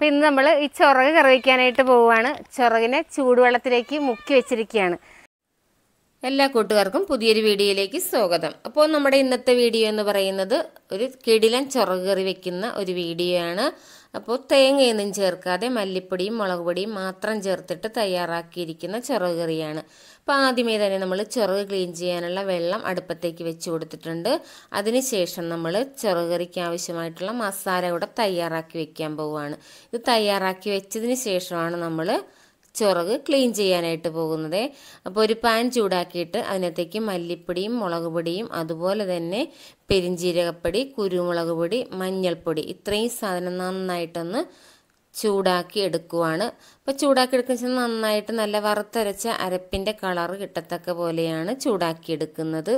അപ്പോൾ ഇന്ന് നമ്മൾ ഈ ചൊറക് കറി വയ്ക്കാനായിട്ട് പോവുകയാണ് ചൊറകിനെ ചൂടുവെള്ളത്തിലേക്ക് മുക്കി വെച്ചിരിക്കുകയാണ് എല്ലാ കൂട്ടുകാർക്കും പുതിയൊരു വീഡിയോയിലേക്ക് സ്വാഗതം അപ്പോൾ നമ്മുടെ ഇന്നത്തെ വീഡിയോ എന്ന് പറയുന്നത് ഒരു കിടിലൻ ചൊറക് കറി വെക്കുന്ന ഒരു വീഡിയോ ആണ് അപ്പോൾ തേങ്ങയൊന്നും ചേർക്കാതെ മല്ലിപ്പൊടിയും മുളക് പൊടിയും മാത്രം ചേർത്തിട്ട് തയ്യാറാക്കിയിരിക്കുന്ന ചൊറക് കറിയാണ് അപ്പോൾ ആദ്യമേ തന്നെ നമ്മൾ ചൊറക് ക്ലീൻ ചെയ്യാനുള്ള വെള്ളം അടുപ്പത്തേക്ക് വെച്ച് കൊടുത്തിട്ടുണ്ട് അതിനുശേഷം നമ്മൾ ചൊറക് കറിക്ക് ആവശ്യമായിട്ടുള്ള മസാല കൂടെ തയ്യാറാക്കി വെക്കാൻ പോവുകയാണ് ഇത് തയ്യാറാക്കി വെച്ചതിന് ശേഷമാണ് നമ്മൾ ചൊറക് ക്ലീൻ ചെയ്യാനായിട്ട് പോകുന്നത് അപ്പോൾ ഒരു പാൻ ചൂടാക്കിയിട്ട് അതിനകത്തേക്ക് മല്ലിപ്പൊടിയും മുളക് പൊടിയും അതുപോലെ തന്നെ പെരിഞ്ജീരകപ്പൊടി കുരുമുളക് പൊടി മഞ്ഞൾപ്പൊടി ഇത്രയും സാധനം നന്നായിട്ടൊന്ന് ചൂടാക്കി എടുക്കുവാണ് അപ്പോൾ ചൂടാക്കി എടുക്കുന്ന വെച്ചാൽ നന്നായിട്ട് നല്ല വറുത്തരച്ച അരപ്പിൻ്റെ കളറ് കിട്ടത്തക്ക പോലെയാണ് ചൂടാക്കി എടുക്കുന്നത്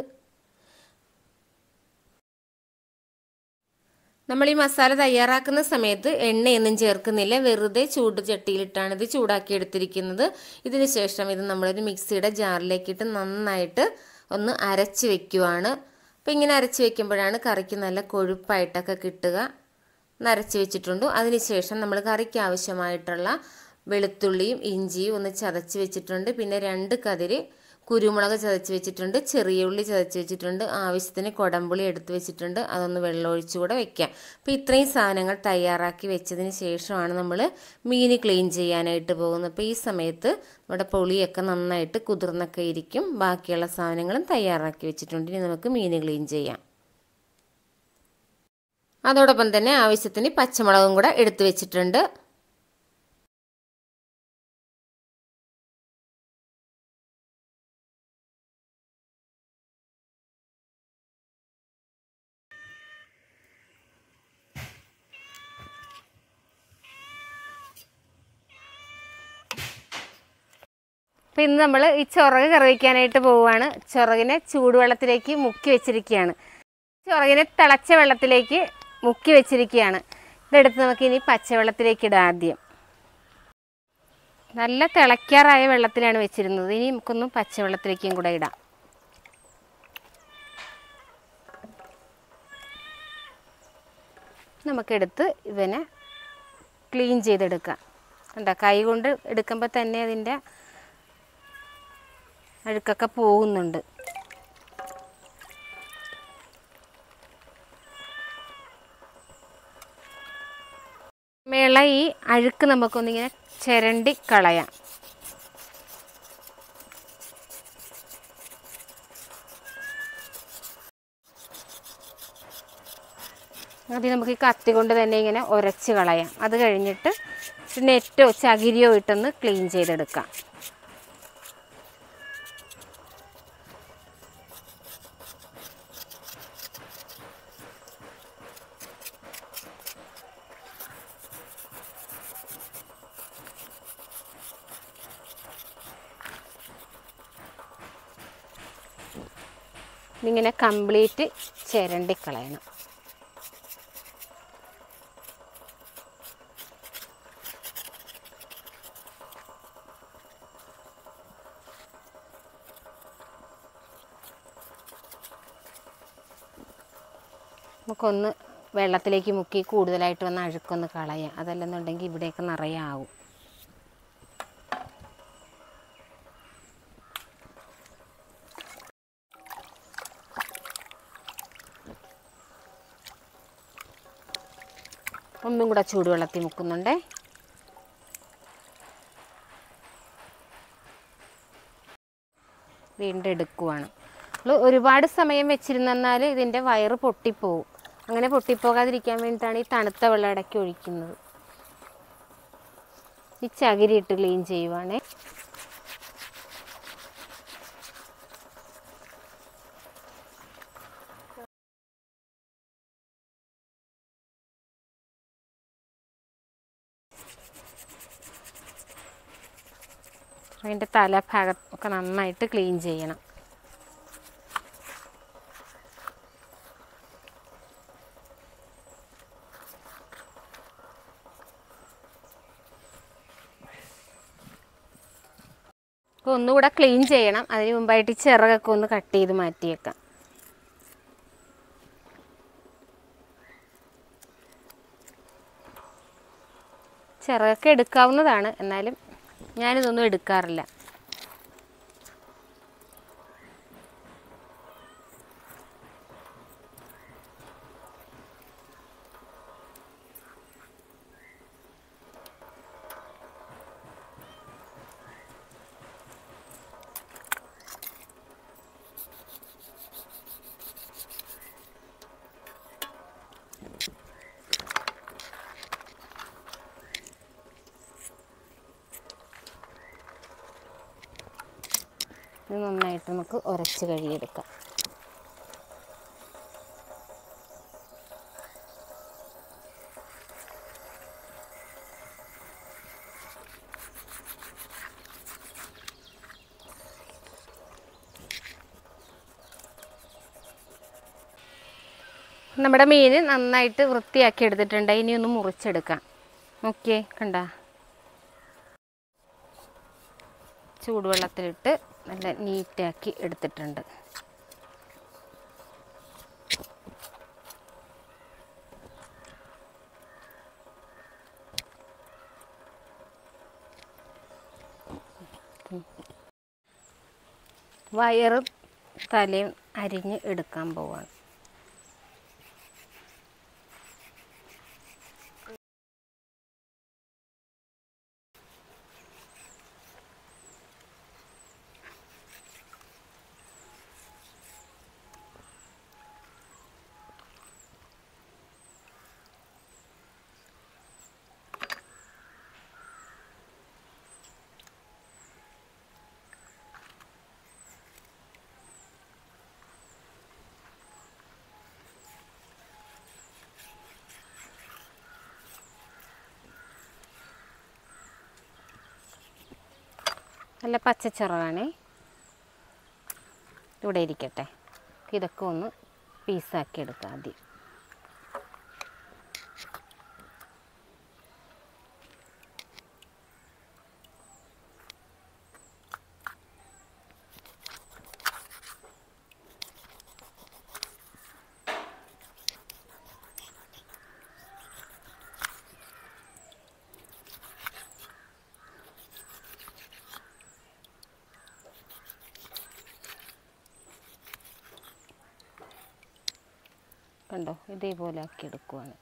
നമ്മൾ ഈ മസാല തയ്യാറാക്കുന്ന സമയത്ത് എണ്ണയൊന്നും ചേർക്കുന്നില്ല വെറുതെ ചൂട് ചട്ടിയിലിട്ടാണ് ഇത് ചൂടാക്കി എടുത്തിരിക്കുന്നത് ഇതിന് ശേഷം ഇത് നമ്മളൊരു മിക്സിയുടെ ജാറിലേക്കിട്ട് നന്നായിട്ട് ഒന്ന് അരച്ച് വെക്കുവാണ് അപ്പോൾ ഇങ്ങനെ അരച്ച് വെക്കുമ്പോഴാണ് കറിക്ക് നല്ല കൊഴുപ്പായിട്ടൊക്കെ കിട്ടുക നരച്ച് വെച്ചിട്ടുണ്ട് അതിനുശേഷം നമ്മൾ കറിക്ക് ആവശ്യമായിട്ടുള്ള വെളുത്തുള്ളിയും ഇഞ്ചിയും ഒന്ന് ചതച്ച് വെച്ചിട്ടുണ്ട് പിന്നെ രണ്ട് കതിര് കുരുമുളക് ചതച്ച് വെച്ചിട്ടുണ്ട് ചെറിയ ഉള്ളി ചതച്ച് വെച്ചിട്ടുണ്ട് ആവശ്യത്തിന് കുടമ്പുളി എടുത്ത് വെച്ചിട്ടുണ്ട് അതൊന്ന് വെള്ളമൊഴിച്ച് കൂടെ വെക്കാം അപ്പോൾ ഇത്രയും സാധനങ്ങൾ തയ്യാറാക്കി വെച്ചതിന് ശേഷമാണ് നമ്മൾ മീൻ ക്ലീൻ ചെയ്യാനായിട്ട് പോകുന്നത് അപ്പോൾ ഈ സമയത്ത് നമ്മുടെ പുളിയൊക്കെ നന്നായിട്ട് കുതിർന്നൊക്കെ ഇരിക്കും ബാക്കിയുള്ള സാധനങ്ങളും തയ്യാറാക്കി വെച്ചിട്ടുണ്ട് ഇനി നമുക്ക് മീൻ ക്ലീൻ ചെയ്യാം അതോടൊപ്പം തന്നെ ആവശ്യത്തിന് പച്ചമുളകും കൂടെ എടുത്തു വെച്ചിട്ടുണ്ട് അപ്പോൾ ഇന്ന് നമ്മൾ ഈ ചൊറക് കറി വയ്ക്കാനായിട്ട് പോവുകയാണ് ചൊറകിനെ ചൂടുവെള്ളത്തിലേക്ക് മുക്കി വെച്ചിരിക്കുകയാണ് ചൊറകിനെ തിളച്ച വെള്ളത്തിലേക്ക് മുക്കി വെച്ചിരിക്കുകയാണ് ഇതെടുത്ത് നമുക്ക് ഇനി പച്ചവെള്ളത്തിലേക്ക് ഇടാം ആദ്യം നല്ല തിളയ്ക്കാറായ വെള്ളത്തിലാണ് വെച്ചിരുന്നത് ഇനി നമുക്കൊന്ന് പച്ചവെള്ളത്തിലേക്കും കൂടെ ഇടാം നമുക്കെടുത്ത് ഇവനെ ക്ലീൻ ചെയ്തെടുക്കാം കണ്ടോ കൈ കൊണ്ട് എടുക്കുമ്പോൾ തന്നെ അതിൻ്റെ അഴുക്കൊക്കെ പോകുന്നുണ്ട് മേള ഈ അഴുക്ക് നമുക്കൊന്നിങ്ങനെ ചിരണ്ടി കളയാം ആദ്യം നമുക്ക് ഈ കത്തി കൊണ്ട് തന്നെ ഇങ്ങനെ ഉരച്ച് കളയാം അത് കഴിഞ്ഞിട്ട് നെറ്റോ ചകിരിയോ ഇട്ടൊന്ന് ക്ലീൻ ചെയ്തെടുക്കാം ഇതിങ്ങനെ കംപ്ലീറ്റ് ചിരണ്ടി കളയണം നമുക്കൊന്ന് വെള്ളത്തിലേക്ക് മുക്കി കൂടുതലായിട്ട് വന്ന് അഴുക്കൊന്ന് കളയാം അതല്ലെന്നുണ്ടെങ്കിൽ ഇവിടെയൊക്കെ നിറയെ ആവും ഒന്നും കൂടെ ചൂടുവെള്ളത്തിൽ മുക്കുന്നുണ്ടേ വീണ്ടും എടുക്കുവാണ് നമ്മൾ ഒരുപാട് സമയം വെച്ചിരുന്നാൽ ഇതിൻ്റെ വയറ് പൊട്ടിപ്പോവും അങ്ങനെ പൊട്ടിപ്പോകാതിരിക്കാൻ വേണ്ടിയിട്ടാണ് ഈ തണുത്ത വെള്ളം ഇടയ്ക്ക് ഒഴിക്കുന്നത് ഈ ചകിരി ഇട്ട് ക്ലീൻ ചെയ്യുവാണേ അതിൻ്റെ തലഭാഗം ഒക്കെ നന്നായിട്ട് ക്ലീൻ ചെയ്യണം അപ്പോൾ ഒന്നുകൂടെ ക്ലീൻ ചെയ്യണം അതിന് മുമ്പായിട്ട് ഈ ചിറകൊക്കെ ഒന്ന് കട്ട് ചെയ്ത് മാറ്റിയേക്കാം ചിറകൊക്കെ എടുക്കാവുന്നതാണ് എന്നാലും ഞാനിതൊന്നും എടുക്കാറില്ല ഇത് നന്നായിട്ട് നമുക്ക് ഉരച്ച് കഴുകിയെടുക്കാം നമ്മുടെ മീൻ നന്നായിട്ട് വൃത്തിയാക്കി എടുത്തിട്ടുണ്ട് ഇനി ഒന്ന് മുറിച്ചെടുക്കാം ഓക്കെ കണ്ട ചൂടുവെള്ളത്തിലിട്ട് നല്ല നീറ്റാക്കി എടുത്തിട്ടുണ്ട് വയറും തലയും അരിഞ്ഞ് എടുക്കാൻ പോവാണ് നല്ല പച്ചച്ചൊറവാണേ ഇവിടെ ഇരിക്കട്ടെ ഇതൊക്കെ ഒന്ന് പീസാക്കി എടുക്കാം ആദ്യം കണ്ടോ ഇതേപോലെ ആക്കി എടുക്കുവാണ്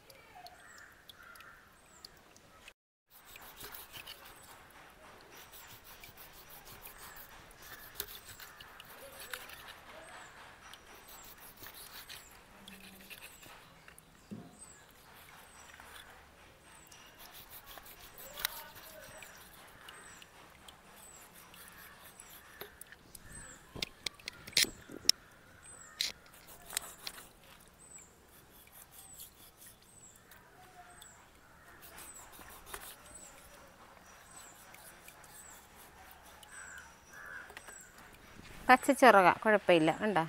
പച്ചച്ചിറക കുഴപ്പമില്ല കണ്ടോ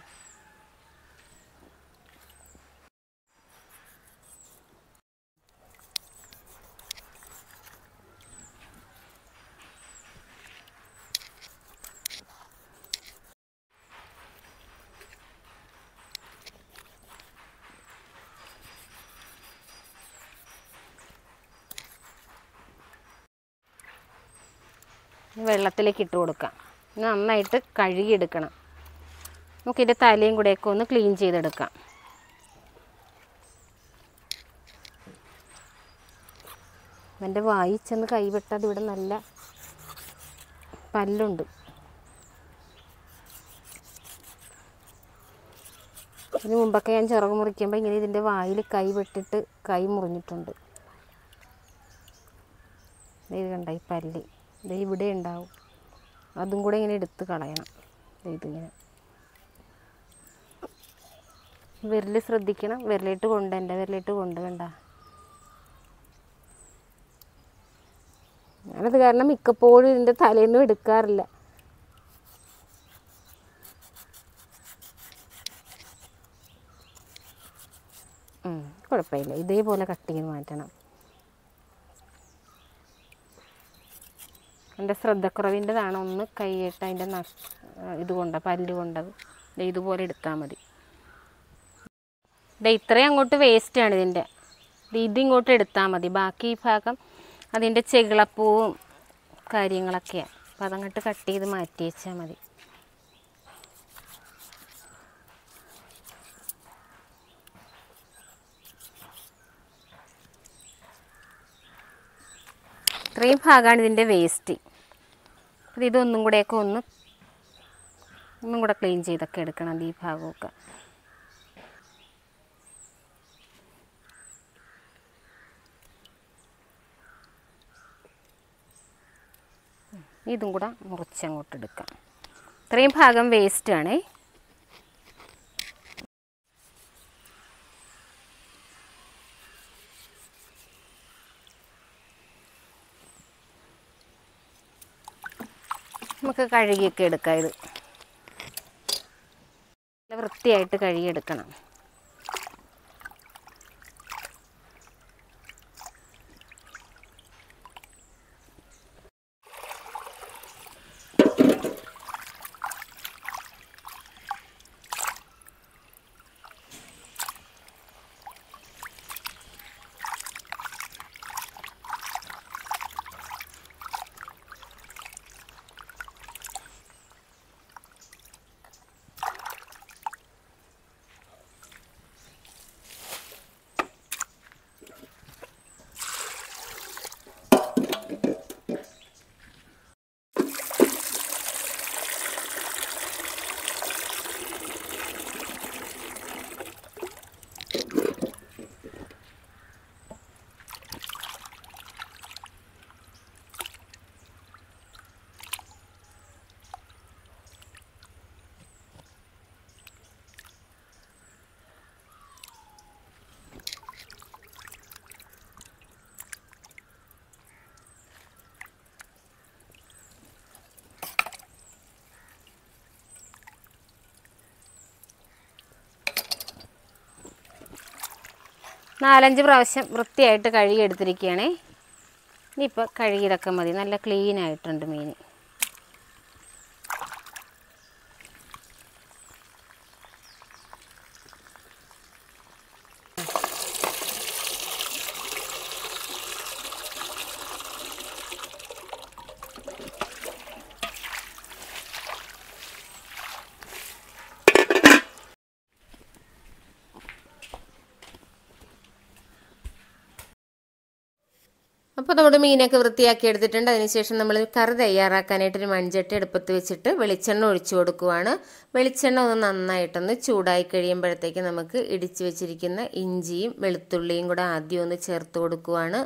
വെള്ളത്തിലേക്ക് ഇട്ട് കൊടുക്കാം ഇത് നന്നായിട്ട് കഴുകിയെടുക്കണം നമുക്കിതിൻ്റെ തലയും കൂടെയൊക്കെ ഒന്ന് ക്ലീൻ ചെയ്തെടുക്കാം എൻ്റെ വായി ചെന്ന് കൈവിട്ടത് ഇവിടെ നല്ല പല്ലുണ്ട് ഇതിന് മുമ്പൊക്കെ ഞാൻ ചിറക് മുറിക്കുമ്പോൾ ഇങ്ങനെ ഇതിൻ്റെ വായിൽ കൈ വെട്ടിട്ട് കൈ മുറിഞ്ഞിട്ടുണ്ട് ദേ ഇത് കണ്ട ഈ പല്ല് ഇത് ഇവിടെ ഉണ്ടാവും അതും കൂടെ ഇങ്ങനെ എടുത്ത് കളയണം ദേ ഇതിങ്ങനെ വിരൽ ശ്രദ്ധിക്കണം വിരലിട്ട് കൊണ്ട് എൻ്റെ വിരലിട്ട് കൊണ്ട് കണ്ട ഞാനത് കാരണം മിക്കപ്പോഴും ഇതിൻ്റെ തലേന്നും എടുക്കാറില്ല ഉം, കുഴപ്പമില്ല ഇതേപോലെ കട്ട് ചെയ്ത് മാറ്റണം എൻ്റെ ശ്രദ്ധക്കുറവിൻ്റെതാണ് ഒന്ന് കൈയിട്ട് അതിൻ്റെ നഷ് ഇത് കൊണ്ട് പല്ല് കൊണ്ടത് ദേ ഇതുപോലെ എടുത്താൽ മതി ദേ ഇത്രയും അങ്ങോട്ട് വേസ്റ്റാണ് ഇതിൻ്റെ ദേ ഇതിങ്ങോട്ട് എടുത്താൽ മതി ബാക്കി ഈ ഭാഗം അതിൻ്റെ ചെകിളപ്പൂവും കാര്യങ്ങളൊക്കെയാണ് അപ്പോൾ അതങ്ങോട്ട് കട്ട് ചെയ്ത് മാറ്റി വെച്ചാൽ മതി ഇത്രയും ഭാഗമാണ് ഇതിൻ്റെ വേസ്റ്റ് അപ്പോൾ ഇതൊന്നും കൂടെയൊക്കെ ഒന്ന് ഒന്നും കൂടെ ക്ലീൻ ചെയ്തൊക്കെ എടുക്കണം ഈ ഭാഗമൊക്കെ ഇതും കൂടെ മുറിച്ചങ്ങോട്ട് എടുക്കാം ഇത്രയും ഭാഗം വേസ്റ്റ് ആണേ നമുക്ക് കഴുകിയൊക്കെ എടുക്കാം ഇത് നല്ല വൃത്തിയായിട്ട് കഴുകിയെടുക്കണം നാലഞ്ച് പ്രാവശ്യം വൃത്തിയായിട്ട് കഴുകി എടുത്തിരിക്കുകയാണേ ഇനിയിപ്പോൾ കഴുകിയതൊക്കെ മതി നല്ല ക്ലീൻ ആയിട്ടുണ്ട് മീൻ അപ്പോൾ നമ്മുടെ മീനൊക്കെ വൃത്തിയാക്കി എടുത്തിട്ടുണ്ട് അതിനുശേഷം നമ്മൾ കറി തയ്യാറാക്കാനായിട്ട് ഒരു മൺചട്ടി അടുപ്പത്ത് വെച്ചിട്ട് വെളിച്ചെണ്ണ ഒഴിച്ചു കൊടുക്കുവാണ് വെളിച്ചെണ്ണ ഒന്ന് നന്നായിട്ടൊന്ന് ചൂടായി കഴിയുമ്പോഴത്തേക്ക് നമുക്ക് ഇടിച്ചു വെച്ചിരിക്കുന്ന ഇഞ്ചിയും വെളുത്തുള്ളിയും കൂടെ ആദ്യം ഒന്ന് ചേർത്ത് കൊടുക്കുവാണ്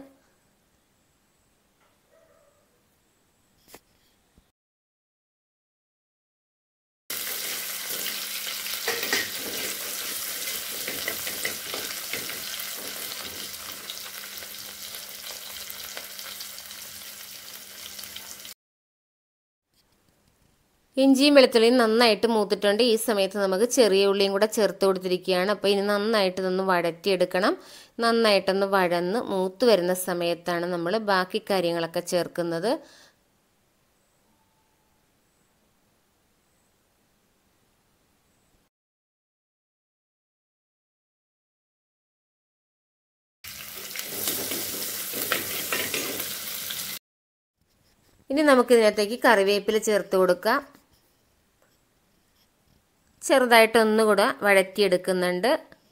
ഇഞ്ചിയും വെളുത്തുള്ളിയും നന്നായിട്ട് മൂത്തിട്ടുണ്ട് ഈ സമയത്ത് നമുക്ക് ചെറിയ ഉള്ളിയും കൂടെ ചേർത്ത് കൊടുത്തിരിക്കുകയാണ് അപ്പോൾ ഇനി നന്നായിട്ട് ഇതൊന്ന് വഴറ്റിയെടുക്കണം നന്നായിട്ടൊന്ന് വഴന്ന് മൂത്ത് വരുന്ന സമയത്താണ് നമ്മൾ ബാക്കി കാര്യങ്ങളൊക്കെ ചേർക്കുന്നത് ഇനി നമുക്ക് ഇതിനകത്തേക്ക് കറിവേപ്പില ചേർത്ത് കൊടുക്കാം ചെറുതായിട്ട് ഒന്നുകൂടെ വഴറ്റിയെടുക്കുന്നുണ്ട്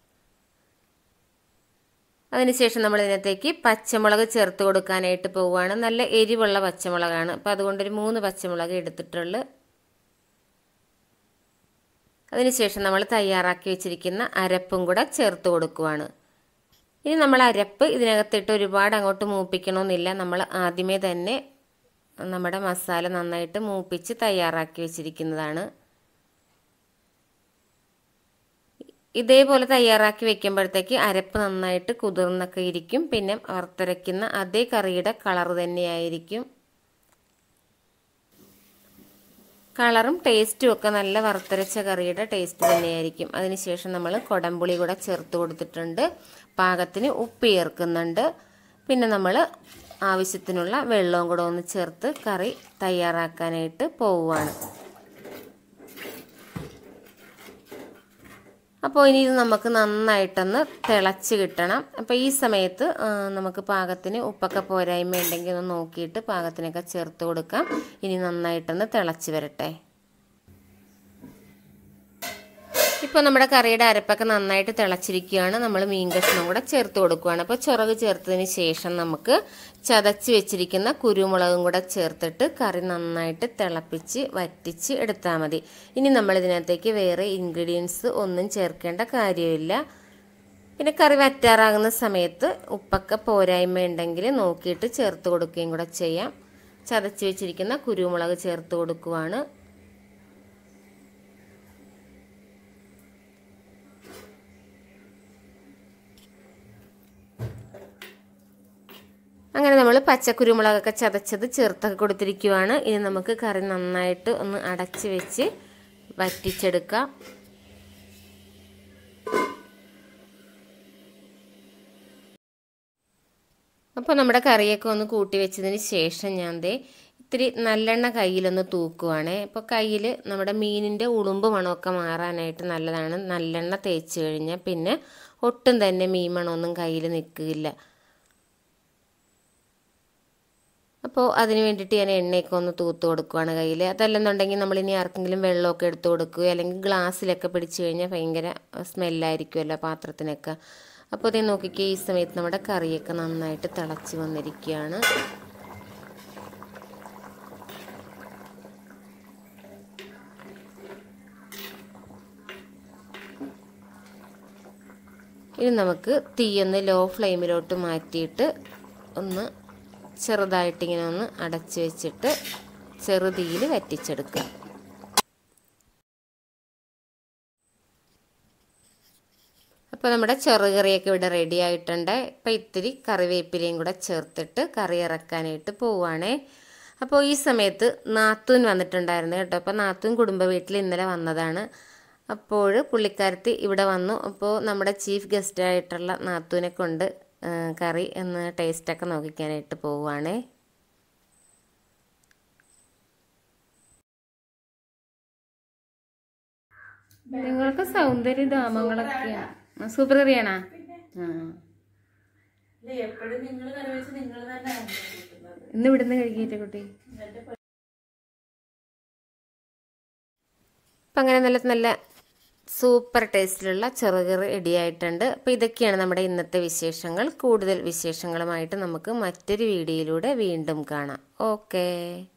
അതിനുശേഷം നമ്മൾ ഇതിനകത്തേക്ക് പച്ചമുളക് ചേർത്ത് കൊടുക്കാനായിട്ട് പോവുകയാണ് നല്ല എരിവുള്ള പച്ചമുളകാണ് അപ്പോൾ അതുകൊണ്ടൊരു മൂന്ന് പച്ചമുളക് എടുത്തിട്ടുള്ളു അതിനുശേഷം നമ്മൾ തയ്യാറാക്കി വെച്ചിരിക്കുന്ന അരപ്പും കൂടെ ചേർത്ത് കൊടുക്കുവാണ് ഇനി നമ്മൾ അരപ്പ് ഇതിനകത്തിട്ട് ഒരുപാട് അങ്ങോട്ട് മൂപ്പിക്കണമെന്നില്ല നമ്മൾ ആദ്യമേ തന്നെ നമ്മുടെ മസാല നന്നായിട്ട് മൂപ്പിച്ച് തയ്യാറാക്കി വെച്ചിരിക്കുന്നതാണ് ഇതേപോലെ തയ്യാറാക്കി വെക്കുമ്പോഴത്തേക്ക് അരപ്പ് നന്നായിട്ട് കുതിർന്നൊക്കെ ഇരിക്കും പിന്നെ വറുത്തരയ്ക്കുന്ന അതേ കറിയുടെ കളർ തന്നെയായിരിക്കും കളറും ടേസ്റ്റും ഒക്കെ നല്ല വറുത്തരച്ച കറിയുടെ ടേസ്റ്റ് തന്നെയായിരിക്കും അതിനുശേഷം നമ്മൾ കുടംപുളി കൂടെ ചേർത്ത് കൊടുത്തിട്ടുണ്ട് പാകത്തിന് ഉപ്പ് ചേർക്കുന്നുണ്ട് പിന്നെ നമ്മൾ ആവശ്യത്തിനുള്ള വെള്ളവും കൂടെ ഒന്ന് ചേർത്ത് കറി തയ്യാറാക്കാനായിട്ട് പോവുകയാണ് അപ്പോൾ ഇനി ഇത് നമുക്ക് നന്നായിട്ടൊന്ന് തിളച്ച് കിട്ടണം അപ്പോൾ ഈ സമയത്ത് ആ, നമുക്ക് പാകത്തിന് ഉപ്പൊക്കെ പോരായ്മ ഉണ്ടെങ്കിൽ ഒന്ന് നോക്കിയിട്ട് പാകത്തിനൊക്കെ ചേർത്ത് കൊടുക്കാം ഇനി നന്നായിട്ടൊന്ന് തിളച്ച് വരട്ടെ ഇപ്പോൾ നമ്മുടെ കറിയുടെ അരപ്പൊക്കെ നന്നായിട്ട് തിളച്ചിരിക്കുകയാണ് നമ്മൾ മീൻ കഷ്ണം കൂടെ ചേർത്ത് കൊടുക്കുകയാണ് അപ്പോൾ ചിറക് ചേർത്തതിന് ശേഷം നമുക്ക് ചതച്ച് വെച്ചിരിക്കുന്ന കുരുമുളകും കൂടെ ചേർത്തിട്ട് കറി നന്നായിട്ട് തിളപ്പിച്ച് വറ്റിച്ച് എടുത്താൽ മതി ഇനി നമ്മൾ ഇതിനകത്തേക്ക് വേറെ ഇൻഗ്രീഡിയൻസ് ഒന്നും ചേർക്കേണ്ട കാര്യമില്ല പിന്നെ കറി വറ്റാറാകുന്ന സമയത്ത് ഉപ്പൊക്കെ പോരായ്മ ഉണ്ടെങ്കിൽ നോക്കിയിട്ട് ചേർത്ത് കൊടുക്കുകയും കൂടെ ചെയ്യാം ചതച്ച് വെച്ചിരിക്കുന്ന കുരുമുളക് ചേർത്ത് കൊടുക്കുവാണ് അങ്ങനെ നമ്മൾ പച്ചക്കുരുമുളകൊക്കെ ചതച്ചത് ചേർത്തൊക്കെ കൊടുത്തിരിക്കുവാണ് ഇനി നമുക്ക് കറി നന്നായിട്ട് ഒന്ന് അടച്ച് വെച്ച് വറ്റിച്ചെടുക്കാം അപ്പോൾ നമ്മുടെ കറിയൊക്കെ ഒന്ന് കൂട്ടി വെച്ചതിന് ശേഷം ഞാൻ ദേ ഇത്തിരി നല്ലെണ്ണ കയ്യിലൊന്ന് തൂക്കുവാണേ അപ്പോൾ കയ്യിൽ നമ്മുടെ മീനിൻ്റെ ഉളുമ്പ് മണമൊക്കെ മാറാനായിട്ട് നല്ലതാണ് നല്ലെണ്ണ തേച്ച് കഴിഞ്ഞാൽ പിന്നെ ഒട്ടും തന്നെ മീൻ മണമൊന്നും കയ്യിൽ നിൽക്കില്ല അപ്പോൾ അതിന് വേണ്ടിയിട്ട് ഞാൻ എണ്ണയൊക്കെ ഒന്ന് തൂത്ത് കൊടുക്കുവാണ് കയ്യിൽ അതല്ലെന്നുണ്ടെങ്കിൽ നമ്മളിനി ആർക്കെങ്കിലും വെള്ളമൊക്കെ എടുത്ത് കൊടുക്കുകയോ അല്ലെങ്കിൽ ഗ്ലാസ്സിലൊക്കെ പിടിച്ചു കഴിഞ്ഞാൽ ഭയങ്കര സ്മെല്ലായിരിക്കുമല്ലോ പാത്രത്തിനൊക്കെ അപ്പോൾ അതേ നോക്കിക്കേ ഈ സമയത്ത് നമ്മുടെ കറിയൊക്കെ നന്നായിട്ട് തിളച്ച് വന്നിരിക്കുകയാണ് ഇനി നമുക്ക് തീയൊന്ന് ലോ ഫ്ലെയിമിലോട്ട് മാറ്റിയിട്ട് ഒന്ന് ചെറുതായിട്ടിങ്ങനെ ഒന്ന് അടച്ച് വെച്ചിട്ട് ചെറുതീയിൽ വറ്റിച്ചെടുക്കുക അപ്പോൾ നമ്മുടെ ചെറുകറിയൊക്കെ ഇവിടെ റെഡി ആയിട്ടുണ്ട് ഇപ്പോൾ ഇത്തിരി കറിവേപ്പിലയും കൂടെ ചേർത്തിട്ട് കറി ഇറക്കാനായിട്ട് പോവുകയാണേ അപ്പോൾ ഈ സമയത്ത് നാത്തൂൻ വന്നിട്ടുണ്ടായിരുന്നു കേട്ടോ അപ്പോൾ നാത്തൂൻ കുടുംബ വീട്ടിൽ ഇന്നലെ വന്നതാണ് അപ്പോൾ പുള്ളിക്കാരത്തി ഇവിടെ വന്നു അപ്പോൾ നമ്മുടെ ചീഫ് ഗസ്റ്റായിട്ടുള്ള നാത്തൂനെ കൊണ്ട് ആ, കറി ഒന്ന് ടേസ്റ്റൊക്കെ നോക്കിക്കാനായിട്ട് പോവുകയാണേ നിങ്ങൾക്ക് സൗന്ദര്യധാമങ്ങളൊക്കെയാണ് സൂപ്പർ കറിയാണോ ആ എപ്പോഴും നിങ്ങൾ കറി വെച്ച് നിങ്ങൾ തന്നെ കിട്ടുന്നത് ഇന്ന് ഇവിടുന്ന് കഴിക്കട്ടെ കുട്ടി അപ്പം അങ്ങനെ നല്ല നല്ല സൂപ്പർ ടേസ്റ്റിലുള്ള ചെറുകറി റെഡിയായിട്ടുണ്ട് അപ്പോൾ ഇതൊക്കെയാണ് നമ്മുടെ ഇന്നത്തെ വിശേഷങ്ങൾ കൂടുതൽ വിശേഷങ്ങളുമായിട്ട് നമുക്ക് മറ്റൊരു വീഡിയോയിലൂടെ വീണ്ടും കാണാം ഓക്കേ